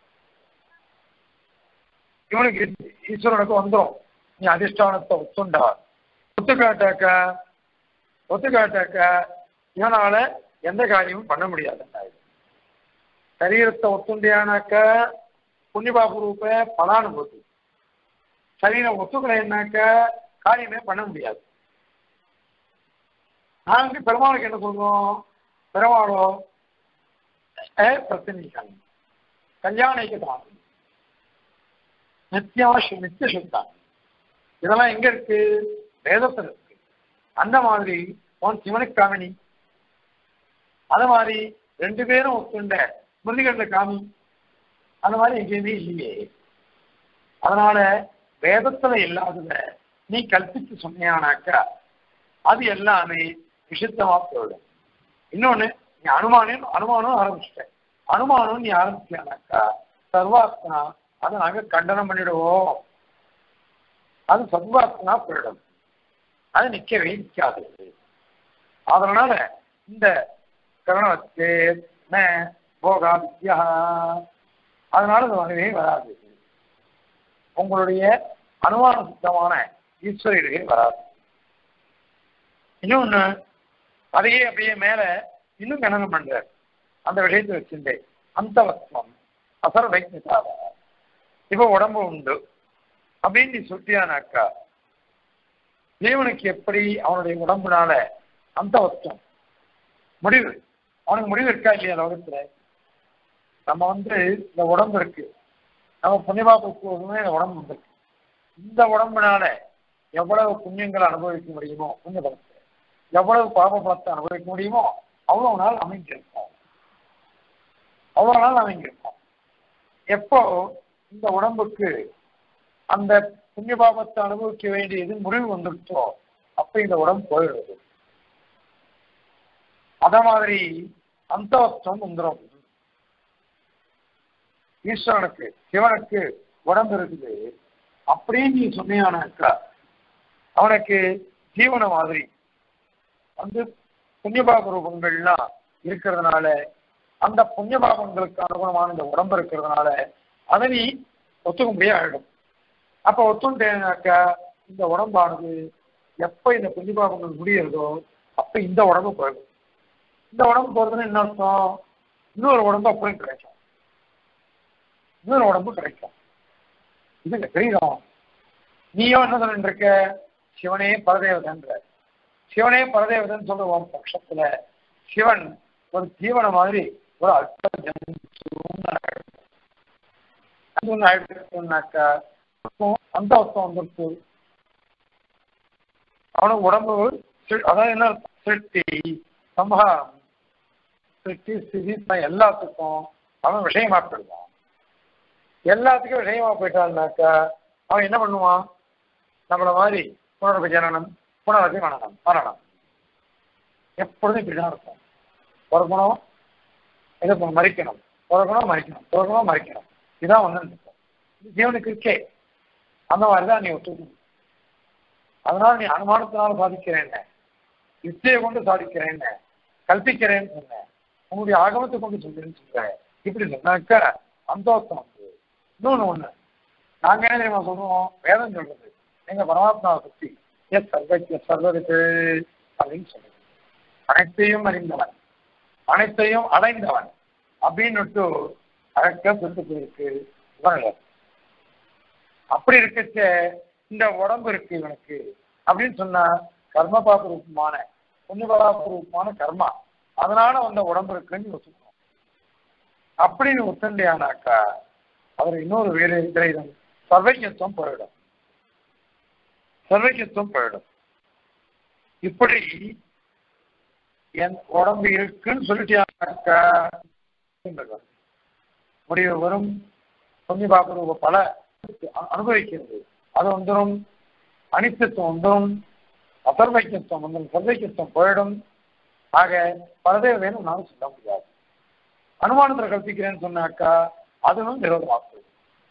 S1: இவனுக்கு ஈஸ்வரனுக்கு வந்துடும் நீ அதிஷ்டானத்தை ஒத்துண்டா ஒத்துக்காட்டாக்க ஒத்துக்காட்டாக்க இவனால எந்த காரியமும் பண்ண முடியாது சரீரத்தை ஒத்துண்டியானாக்க புண்ணியபாபு ரூப பலானுபூதி சரீரம் ஒத்துக்கலைன்னாக்க காரியமே பண்ண முடியாது நாங்க பெருமாளுக்கு என்ன சொல்றோம் பெருமாளோ பிரச்சனை கல்யாணிக்கு தான் நித்தியாஷ் நித்திய சுத்தம் இதெல்லாம் எங்க இருக்கு வேதத்தில் இருக்கு அந்த மாதிரி உன் சிவனுக்கு காமினி அது மாதிரி ரெண்டு பேரும் ஒத்துண்ட மிருதிகண்ட காமி அந்த மாதிரி எங்கேயுமே இல்லையே அதனால வேதத்துல இல்லாதத நீ கல்பித்து சொன்னியானாக்கா அது எல்லாமே விஷித்தமா போயிடும் இன்னொன்னு நீ அனுமானம் அனுமானம் ஆரம்பிச்சிட்டேன் அனுமானம் நீ ஆரம்பிச்சியானாக்கா சர்வாத்மா அதை நாங்க கண்டனம் பண்ணிடுவோம் அது சர்வாத்மா போயிடும் அது நிக்கவே நிற்காது அதனால இந்த கரணத்தே போகா வித்யா அதனால அது வரவே வராது உங்களுடைய அனுமான சுத்தமான ஈஸ்வரியிலே வராது இன்னொன்னு அதையே அப்படியே மேல இன்னும் கணனம் பண்றார் அந்த விஷயத்தை வச்சிருந்தே அந்தவத்வம் அசர வைத்தியதாவ இப்ப உடம்பு உண்டு அப்படின்னு நீ சொல்லியானாக்கா தேவனுக்கு எப்படி அவனுடைய உடம்புனால அந்தவத்வம் முடிவு அவனுக்கு முடிவு இருக்கா இல்லையா லோகத்துல நம்ம வந்து இந்த உடம்பு இருக்கு நம்ம புண்ணியபாபுக்கு இந்த உடம்பு இருக்கு இந்த உடம்புனால எவ்வளவு புண்ணியங்களை அனுபவிக்க முடியுமோ புண்ணிய பலத்தை எவ்வளவு பாப பலத்தை அனுபவிக்க முடியுமோ அவ்வளவு நாள் அமைஞ்சிருக்கும் அவ்வளவு நாள் அமைஞ்சிருக்கும் எப்போ இந்த உடம்புக்கு அந்த புண்ணிய பாபத்தை அனுபவிக்க வேண்டியது முடிவு வந்துருச்சோ அப்ப இந்த உடம்பு போயிடுது அத மாதிரி அந்தவஸ்தம் வந்துடும் ஈஸ்வரனுக்கு சிவனுக்கு உடம்பு இருக்குது அப்படின்னு நீ சொன்னியானாக்கா அவனுக்கு ஜீவன மாதிரி வந்து புண்ணியபாப ரூபங்கள்லாம் இருக்கிறதுனால அந்த புண்ணியபாபங்களுக்கு அனுகுணமான இந்த உடம்பு இருக்கிறதுனால அதை நீ ஒத்துக்க முடியாது ஆயிடும் அப்ப ஒத்துட்டேனாக்கா இந்த உடம்பானது எப்ப இந்த புண்ணியபாபங்கள் முடியறதோ அப்ப இந்த உடம்பு போயிடும் இந்த உடம்பு போறதுன்னு என்ன அர்த்தம் இன்னொரு உடம்பு அப்புறம் கிடைக்கும் இன்னொரு உடம்பு கிடைக்கும் இது தெரியும் நீயும் என்ன சொல்லிட்டு இருக்க சிவனே பரதேவதன்ற சிவனே பரதேவதன் சொல்ற உன் பட்சத்துல சிவன் ஒரு தீவன மாதிரி ஒரு அல்ப ஜந்து ஆயிடுச்சுனாக்கா அந்த அர்த்தம் வந்துருக்கு அவனுக்கு உடம்பு சி- அதாவது என்ன அர்த்தம்? சிருஷ்டி சம்ஹாரம் சிருஷ்டி ஸ்திதி ச- எல்லாத்துக்கும் அவன் விஷயமா போயிடுவான் எல்லாத்துக்கும் விஷயமா போயிட்டான்னாக்கா அவன் என்ன பண்ணுவான் நம்மள மாதிரி புனரபி ஜனனம் புனரபி மரணம் மரணம் எப்பொழுதும் இப்படிதான் இருக்கும் பிறக்கணும் இது பண்ண- மறிக்கணும் பிறக்கணும் மறிக்கணும் பிறக்கணும் மறிக்கணும் இதான் வந்து இருக்கும் இது ஜீவனுக்கு இருக்கே அந்த மாதிரி தான் நீ ஒத்துக்கணும் அதனால நீ அனுமானத்தினால சாதிக்கிறேன் யுக்தியை கொண்டு சாதிக்கிறேன் கல்பிக்கிறேன்னு சொன்னேன் உங்களுடைய ஆகமத்தை கொண்டு சொல்றேன்னு சொல்றேன் இப்படி சொன்னாக்கா அந்தோத்தம் வந்து இன்னொன்னு ஒண்ணு நாங்க என்ன தெரியுமா சொல்றோம் வேதம் சொல்றது எங்க பரமாத்மாவை பத்தி எஸ் சர்வ சர்வகத்து அப்படின்னு சொல்றது அனைத்தையும் அறிந்தவன் அனைத்தையும் அடைந்தவன் அப்படின்னு அழகா சொல்லிட்டு போயிருக்கு உபநிடதம். அப்படி இருக்கச்ச இந்த உடம்பு இருக்கு இவனுக்கு அப்படின்னு சொன்னா கர்ம பாப ரூபமான புண்ணியபாப ரூபமான கர்மா அதனால வந்த உடம்பு இருக்குன்னு ஒத்துக்கணும் அப்படின்னு ஒத்தண்டையானாக்கா அவர் இன்னொரு வேறு விபரீதம் சர்வஜத்துவம் போயிடும் சர்வஜத்துவம் போயிடும் இப்படி என் உடம்பு இருக்குன்னு சொல்லிட்டியானாக்கா முடிவு வரும் புண்ணிய பாப ரூப பல அ- அனுபவிக்கிறது அது வந்துடும் அனித்தத்துவம் வந்துடும் அசர்வைக்கத்துவம் வந்துடும் சர்வைக்கத்துவம் போயிடும் ஆக பலதே வேணும் நான் சொல்ல முடியாது அனுமானத்தில் கற்பிக்கிறேன்னு சொன்னாக்கா அதுவும் விரோதமாக போயிடும்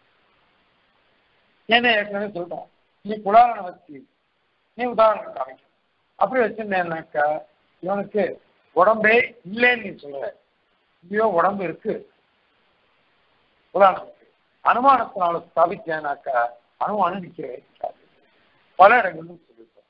S1: ஏன்னா ஏற்கனவே சொல்றோம் நீ குலாலனை வச்சு நீ உதாரணம் காமிக்க அப்படி வச்சிருந்தேன்னாக்கா இவனுக்கு உடம்பே இல்லைன்னு நீ சொல்ற இங்கேயோ உடம்பு இருக்கு உதாரணத்துக்கு அனுமானத்தினால ஸ்தாபிச்சேனாக்கா அனுமானம் நிற்கவே இருக்காது பல இடங்களிலும் சொல்லியிருக்கோம்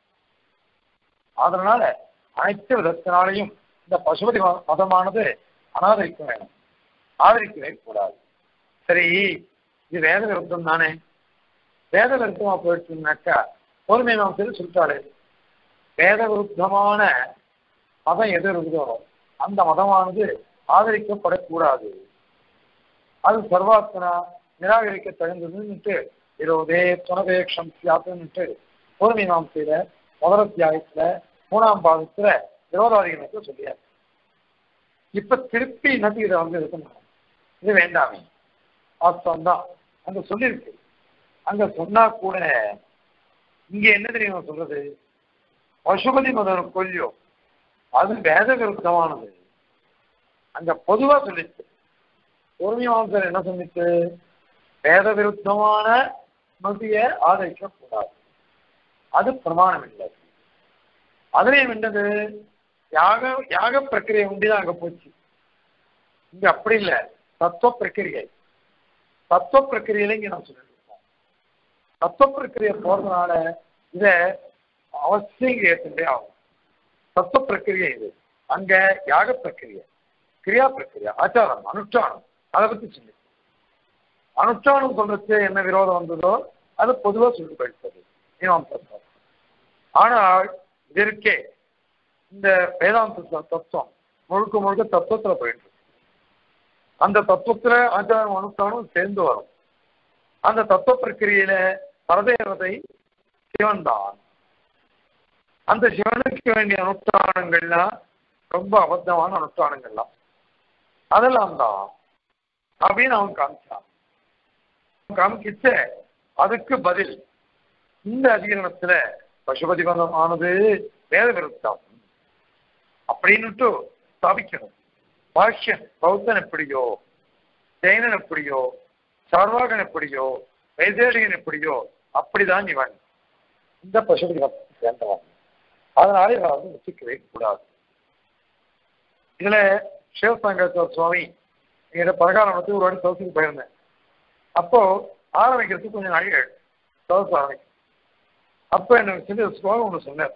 S1: அதனால அனைத்து விதத்தினாலையும் இந்த பசுபதி ம- மதமானது அனாதரிக்க வேணும் ஆதரிக்கவே கூடாது சரி இது வேத விருத்தம் தானே வேத விருத்தமா போயிடுச்சுனாக்கா பொறுமை நாம் சொல்லி சொல்லிட்டாரு வேத விருத்தமான மதம் எது இருக்குதோ அந்த மதமானது ஆதரிக்கப்படக்கூடாது அது சர்வாத்மனா நிராகரிக்க தகுந்ததுன்னுட்டு விரோதே துணபேக்ஷம் சியாத்துன்னுட்டு பொறுமை நாம் செய்த முதல் அத்தியாயத்துல மூணாம் பாகத்துல விரோதாதிகளுக்கு சொல்லியாரு இப்ப திருப்பி என்னது இதை வந்து இருக்கணும் இது வேண்டாமே வாஸ்தவம் தான் அங்க சொல்லியிருக்கு அங்க சொன்னா கூட இங்க என்ன தெரியுமா சொல்றது பசுபதி மதன கொல்லியோ அது வேத விருத்தமானது அங்க பொதுவா சொல்லிச்சு பூர்வீமாசர் என்ன சொல்லிச்சு வேத விருத்தமான மதிய ஆதரிக்க கூடாது அது பிரமாணம் இல்லை அதுலயும் என்னது யாக யாக பிரக்கிரியை உண்டிதான் அங்க போச்சு இங்க அப்படி இல்லை தத்துவ பிரக்கிரியை தத்துவ பிரக்கிரியில இங்க நான் சொல்லிட்டு இருக்கோம் தத்துவ பிரக்கிரியை போறதுனால இத அவசியம் இங்க ஏற்றுண்டே ஆகும் தத்துவ பிரக்கிரியை இது அங்க யாக பிரக்கிரியை கிரியா பிரக்கிரியா ஆச்சாரம் அனுஷ்டானம் அதை பத்தி சொல்லி அனுஷ்டானம் சொல்றது என்ன விரோதம் வந்ததோ அது பொதுவா சொல்லி போயிட்டது மீமாம்சம் ஆனால் இதற்கே இந்த வேதாந்த த- தத்துவம் முழுக்க முழுக்க தத்துவத்துல போயிட்டு இருக்கு. அந்த தத்துவத்துல ஆச்சாரம் அனுஷ்டானம் சேர்ந்து வரும் அந்த தத்துவ பிரக்கிரியில பரதேவதை சிவன் தான் அந்த சிவனுக்கு வேண்டிய அனுஷ்டானங்கள்லாம் ரொம்ப அபத்தமான அனுஷ்டானங்கள்லாம் அதெல்லாம் தான் அப்படின்னு அவன் காமிச்சான் அவன் காமிக்கிச்ச அதுக்கு பதில் இந்த அதிகரணத்துல பசுபதி மதம் ஆனது வேத விருத்தம் அப்படின்னுட்டு ஸ்தாபிக்கணும் பாஷ்யன் பௌத்தன் எப்படியோ ஜெயினன் எப்படியோ சார்வாகன் எப்படியோ வைசேஷிகன் எப்படியோ அப்படிதான் இவன் இந்த பசுபதி மதத்தை சேர்ந்தவன் அதனால இவன் வந்து ஒத்துக்கவே கூடாது இதுல சிவசங்கர் சுவாமி எங்கிட்ட பலகாரம் வந்து ஒரு வாட்டி சவுத்துக்கு போயிருந்தேன் அப்போ ஆரம்பிக்கிறதுக்கு கொஞ்சம் நாள் சவுத்து ஆரம்பிக்கும் அப்போ என்ன சின்ன ஸ்லோகம் ஒன்று சொன்னார்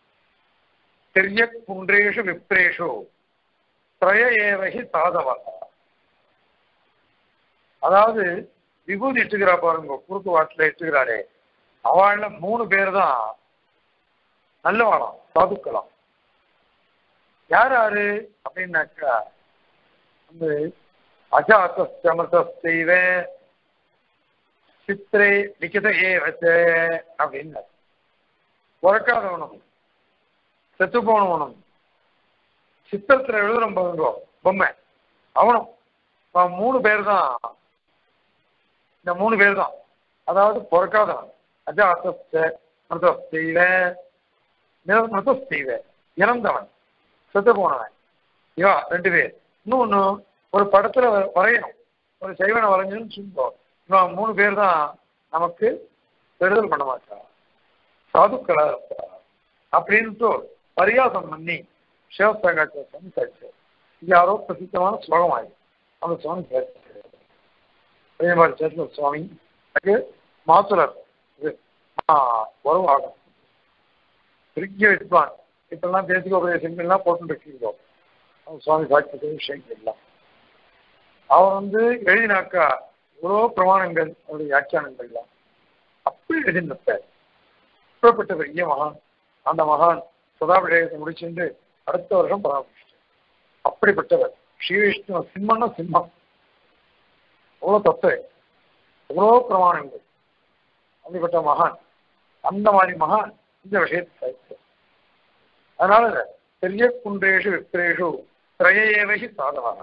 S1: தெரிய குன்றேஷு விப்ரேஷு திரய ஏவகி சாதவா அதாவது விபூதி இட்டுக்கிறா பாருங்க குறுக்கு வாட்டில் இட்டுக்கிறாளே அவள்ல மூணு பேர் தான் நல்லவாளாம் சாதுக்கலாம் யார் யாரு அப்படின்னாக்கா வந்து அஜாத்தமர்த்தெய்வ சித்திரை லிখিত ஏ வச்ச அப்படின்னு பிறக்காதவனும் செத்து போனவனும் சித்திரத்துல எழுதுறோம் பாருங்க பொம்மை அவனும் அவன் மூணு பேர் தான் இந்த மூணு பேர் தான் அதாவது பிறக்காதவன் அஜாத்த மிருதஸ்தெய்வ மிருதஸ்தெய்வ இறந்தவன் செத்து போனவன் இவா ரெண்டு பேர் இன்னொன்னு ஒரு படத்துல வரையணும் ஒரு சைவனை வரைஞ்சோன்னு சொல்லுவோம் இவன் மூணு பேர் தான் நமக்கு பெறுதல் பண்ண மாட்டான் சாதுக்களா இருப்பா அப்படின்ட்டு பரியாசம் பண்ணி சிவசங்காச்சார சுவாமி சாதிச்சு இது யாரோ பிரசித்தமான ஸ்லோகமாயி அந்த சுவாமி சாதிச்சு அதே மாதிரி சேத்துல சுவாமி அது மாத்துலர் இது உறவாகும் பெரிய வித்வான் இப்பெல்லாம் தேசிக உபதேசங்கள்லாம் போட்டு இருக்கீங்களோ சுவாமி சாட்சி விஷயங்கள் எல்லாம் அவர் வந்து எழுதினாக்கா இவ்வளோ பிரமாணங்கள் அவருடைய வியாக்கியானங்கள்லாம் அப்படி எழுதினப்ப இப்படிப்பட்ட பெரிய மகான் அந்த மகான் சதாபிஷேகத்தை முடிச்சுட்டு அடுத்த வருஷம் பராமரிச்சிட்டார் அப்படிப்பட்டவர் ஸ்ரீ விஷ்ணு சிம்மன்னா சிம்மம் எவ்வளோ தத்துவ எவ்வளோ பிரமாணங்கள் அப்படிப்பட்ட மகான் அந்த மாதிரி மகான் இந்த விஷயத்தை சாதித்தார் அதனால பெரிய குன்றேஷு விப்ரேஷு திரையேவகி சாதனாக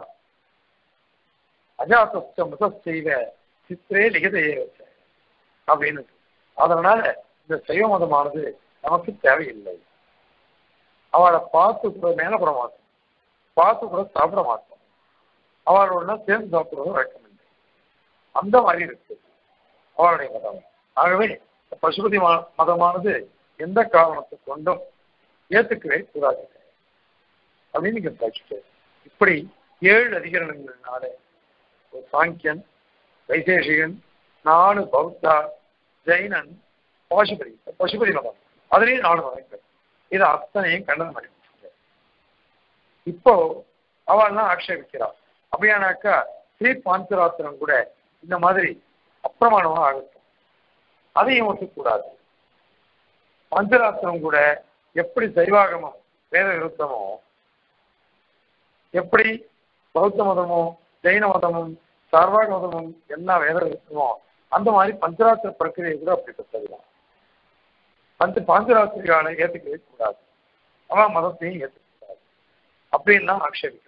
S1: அஜாத்த மிருத செய்த சித்திரே லிகித ஏவச்ச அப்படின்னு அதனால இந்த சைவ மதமானது நமக்கு தேவையில்லை அவளை பார்த்து கூட மேல போட மாட்டோம் பார்த்து கூட சாப்பிட மாட்டோம் அவளோட சேர்ந்து சாப்பிடுறது வழக்கம் இல்லை அந்த மாதிரி இருக்கு அவளுடைய மதம் ஆகவே பசுபதி மதமானது எந்த காரணத்தை கொண்டும் ஏத்துக்கவே கூடாது அப்படின்னு நீங்க படிச்சுட்டு இப்படி ஏழு அதிகரணங்கள்னால ஒரு சாங்கியன் வைசேஷிகன் நாலு பௌத்தா ஜெயினன் பசுபதி பசுபதி மதம் அதுலேயும் நாலு மதங்கள் இது அத்தனையும் கண்டனம் பண்ணிட்டு இப்போ அவள்லாம் ஆக்ஷேபிக்கிறாள் அப்படியானாக்கா ஸ்ரீ பாஞ்சராத்திரம் கூட இந்த மாதிரி அப்பிரமாணமா ஆகட்டும் அதையும் ஒத்துக்கூடாது பஞ்சராத்திரம் கூட எப்படி சைவாகமம் வேத விருத்தமோ எப்படி பௌத்த மதமோ ஜெயின மதமும் சார்வாக மதமும் எல்லாம் வேத விருத்தமோ அந்த மாதிரி பஞ்சராத்திர பிரக்கிரியை கூட அப்படிப்பட்டதுதான் பஞ்ச பாஞ்சராத்திரிகளை ஏற்றுக்கவே கூடாது அவன் மதத்தையும் ஏற்றுக்கூடாது அப்படின்லாம் ஆக்ஷேபிக்கப்படும்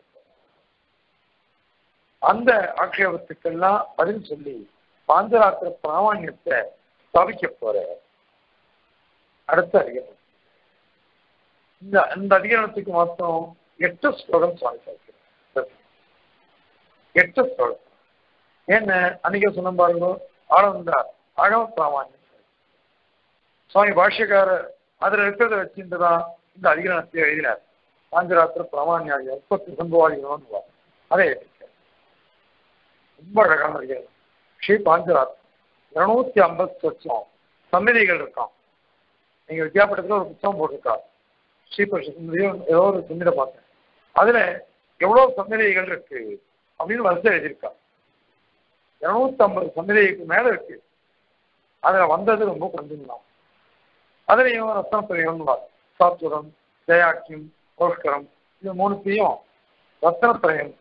S1: அந்த ஆக்ஷேபத்துக்கெல்லாம் பதில் சொல்லி பாஞ்சராத்திர பிராமணியத்தை ஸ்தாபிக்க போற அடுத்த அதிகாரம் இந்த இந்த அதிகாரத்துக்கு மொத்தம் எட்டு ஸ்லோகம் சுவாமி சாதிக்கிறார் எட்டு ஸ்லோகம் என்ன அன்னைக்கு சொன்ன பாருங்க ஆனந்தா அகம பிராமணியம் சுவாமி பாஷ்யக்காரர் அதுல இருக்கிறத வச்சுட்டு தான் இந்த அதிகரணத்தை எழுதினார் பாஞ்சராத்திர பிராமணியாகி முப்பத்தி சம்பவாதிகளும் அதை எழுதியிருக்கார் ரொம்ப அழகான அதிகாரம் ஸ்ரீ பாஞ்சராத்திரம் இருநூத்தி ஐம்பது லட்சம் சம்மிதிகள் இருக்கான் நீங்க வித்யாபட்டத்துல ஒரு புத்தகம் போட்டிருக்கா ஸ்ரீபரிஷத்துலையும் ஏதோ ஒரு சம்மிதை பார்த்தேன் அதுல எவ்வளவு சம்மிதைகள் இருக்கு அப்படின்னு வரிசை எழுதியிருக்கா இருநூத்தி ஐம்பது சம்மிதைக்கு மேல இருக்கு அதுல வந்தது ரொம்ப கொஞ்சம் தான் அதுலயும் ரத்ன பிரயோகம் சாத்துரம் ஜெயாக்கியம் புஷ்கரம் இது மூணுத்தையும் ரத்ன பிரயம்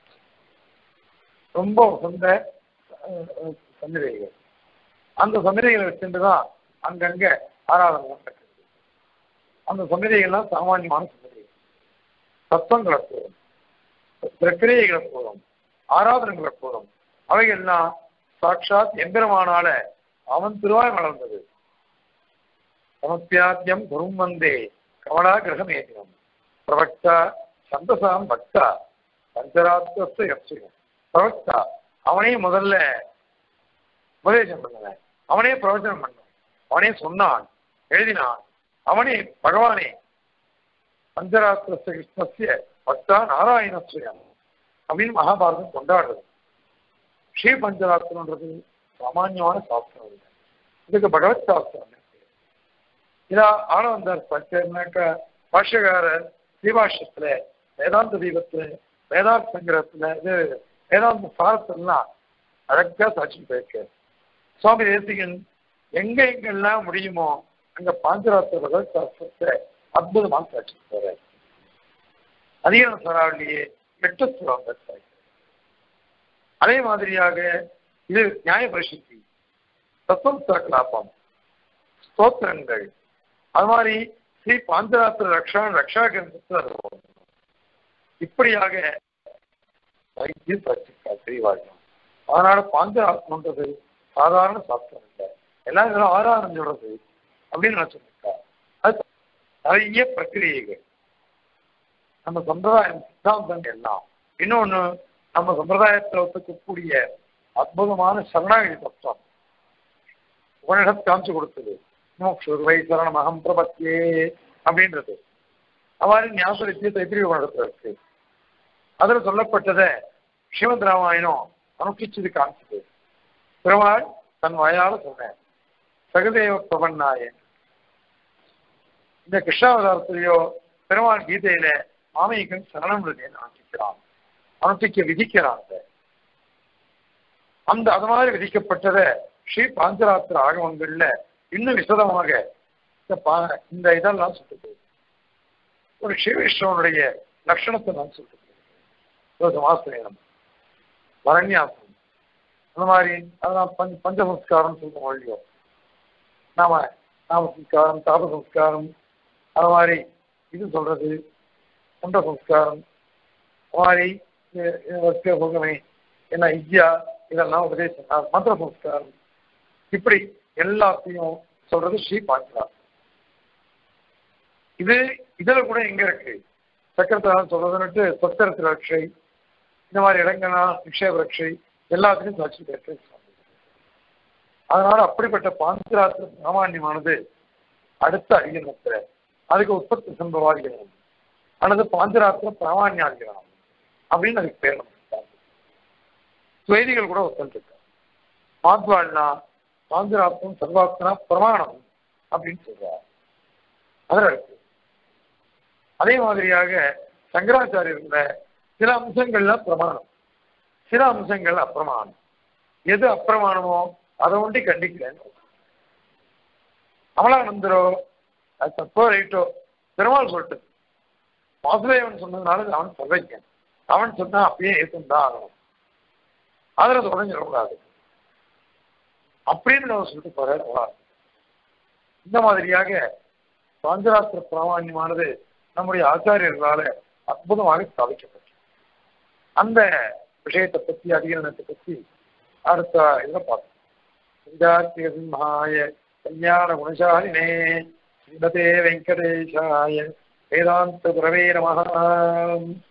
S1: ரொம்ப சொந்த சந்திரைகள் அந்த சந்திரைகளை வச்சுட்டு தான் அங்கங்க ஆராதனை நடக்குது அந்த சந்திரைகள்லாம் சாமானியமான சந்திரைகள் தத்துவங்களை போதும் பிரக்கிரியைகளை போதும் ஆராதனைகளை போதும் அவைகள்லாம் சாட்சாத் எந்திரமானால அவன் திருவாய் வளர்ந்தது சமப்பியாத்தியம் குரும் வந்தே கமலா கிரகமேதினம் பிரவக்தா சந்தசாம் பக்தா பஞ்சராத்திரத்து யப்சிகம் பிரவக்தா அவனே முதல்ல உபதேசம் பண்ணுவேன் அவனே பிரவச்சனம் பண்ணான் அவனே சொன்னான் எழுதினான் அவனே பகவானே பஞ்சராத்திரஸ்ய கிருஷ்ணஸ்ய பக்தா நாராயணஸ்வயம் அப்படின்னு மகாபாரதம் கொண்டாடுறது ஸ்ரீ பஞ்சராத்திரம்ன்றது சாமானியமான சாஸ்திரம் இல்லை இதுக்கு பகவத் சாஸ்திரம் இதா ஆனவந்தார் பச்சைனாக்க பாஷ்யகாரர் ஸ்ரீபாஷ்யத்துல வேதாந்த தீபத்துல வேதாந்த சங்கரத்துல இது வேதாந்த சாரத்துலாம் அழகா சாட்சி போயிருக்க சுவாமி தேசிகன் எங்க எங்கெல்லாம் முடியுமோ அங்க பாஞ்சராத்திர சாஸ்திரத்தை அற்புதமாக சாட்சி போற அதிகார சராவளியே எட்டு ஸ்லோகங்கள் அதே மாதிரியாக இது நியாய பரிசுத்தி தத்துவ கலாபம் ஸ்தோத்திரங்கள் அது மாதிரி ஸ்ரீ பாஞ்சராத்திர ரக்ஷா ரக்ஷா கிரந்தத்தில் இப்படியாக வைத்தியம் படிச்சிருக்கா ஸ்ரீவாழ்யம் அதனால பாஞ்சராத்மன்றது சாதாரண சாஸ்திரம் இல்லை எல்லாம் இதெல்லாம் ஆறாரம் சொல்றது அப்படின்னு நினைச்சிருக்கா அது நிறைய பிரக்கிரியைகள் நம்ம சம்பிரதாயம் சித்தாந்தங்கள் எல்லாம் இன்னொன்னு நம்ம சம்பிரதாயத்தில் ஒத்துக்கக்கூடிய அற்புதமான சரணாகி தத்துவம் உபனிஷத் காமிச்சு கொடுத்தது மோக்ஷுர்வை சரணமகம் பிரபத்தியே அப்படின்றது அவ்வாறு ஞாபகத்திய தைத்திரிய உபனிடத்தில் இருக்கு அதில் சொல்லப்பட்டதை ஸ்ரீமத் ராமாயணம் அனுஷ்டிச்சது காமிச்சது பெருமாள் தன் வாயால சொன்னேன் சகதேவ பிரபன்னாய இந்த கிருஷ்ணாவதாரத்திலேயோ பெருமாள் கீதையில மாமயிகன் சரணம் அனுஷ்டிக்கிறான் அனுஷ்டிக்க விதிக்கிறான் அந்த அது மாதிரி விதிக்கப்பட்டதை ஸ்ரீ பாஞ்சராத்திர ஆகமங்கள்ல இன்னும் விசதமாக இந்த பா இந்த இதெல்லாம் சொல்லுது ஒரு ஸ்ரீவிஷ்ணவனுடைய லட்சணத்தை நான் சொல்றது ஒரு சமாசிரயம் வரண்யாசம் அந்த மாதிரி அதெல்லாம் பஞ்ச பஞ்சசம்ஸ்காரம் சொல்லுவோம் இல்லையோ நாம நாம சம்ஸ்காரம் தாப சம்ஸ்காரம் அது மாதிரி இது சொல்றது குண்ட சம்ஸ்காரம் அது மாதிரி வர்க்க போகமே என்ன இஜ்யா இதெல்லாம் உபதேசம் மந்திர சம்ஸ்காரம் இப்படி எல்லாத்தையும் சொல்றது ஸ்ரீ பாஞ்சரா இது இதுல கூட எங்க இருக்கு சக்கரத்தான் சொல்றதுன்னுட்டு சொத்தரத்து ரட்சை இந்த மாதிரி இடங்கள்னா நிக்ஷேப ரட்சை எல்லாத்துலையும் சாட்சி பெற்று அதனால அப்படிப்பட்ட பாஞ்சராத்திர சாமானியமானது அடுத்த அதிகமத்துல அதுக்கு உற்பத்தி சம்பவாதிகரணம் அல்லது பாஞ்சராத்திர பிராமான்யாதிகரணம் அப்படின்னு அதுக்கு பேர் துவைதிகள் கூட ஒத்துருக்கு மாத்வாள்னா பாஞ்சராத்திரம் சர்வாத்மனா பிரமாணம் அப்படின்னு சொல்றார் அதில் இருக்கு அதே மாதிரியாக சங்கராச்சாரியர்கள சில அம்சங்கள்லாம் பிரமாணம் சில அம்சங்கள் அப்பிரமாணம் எது அப்பிரமாணமோ அதை ஒண்டி கண்டிக்கலன்னு அமலானந்தரோ அது தப்போ ரைட்டோ பெருமாள் சொல்லிட்டு வாசுதேவன் சொன்னதுனால அவன் சர்வஜன் அவன் சொன்னா அப்பயே ஏற்றுந்தான் ஆகணும் அதில் தொடங்கிடக்கூடாது அப்படின்னு நம்ம சொல்லிட்டு போற இந்த மாதிரியாக பாஞ்சராத்திர பிராமான்யமானது நம்முடைய ஆச்சாரியர்களால அற்புதமாக ஸ்தாபிக்கப்பட்டது அந்த விஷயத்தை பற்றி அதிகரணத்தை பற்றி அடுத்த இதில் பார்த்தோம் சிங்கார்த்திக சிம்ஹாய கல்யாண குணசாலினே ஸ்ரீமதே வெங்கடேஷாய வேதாந்த குரவே நம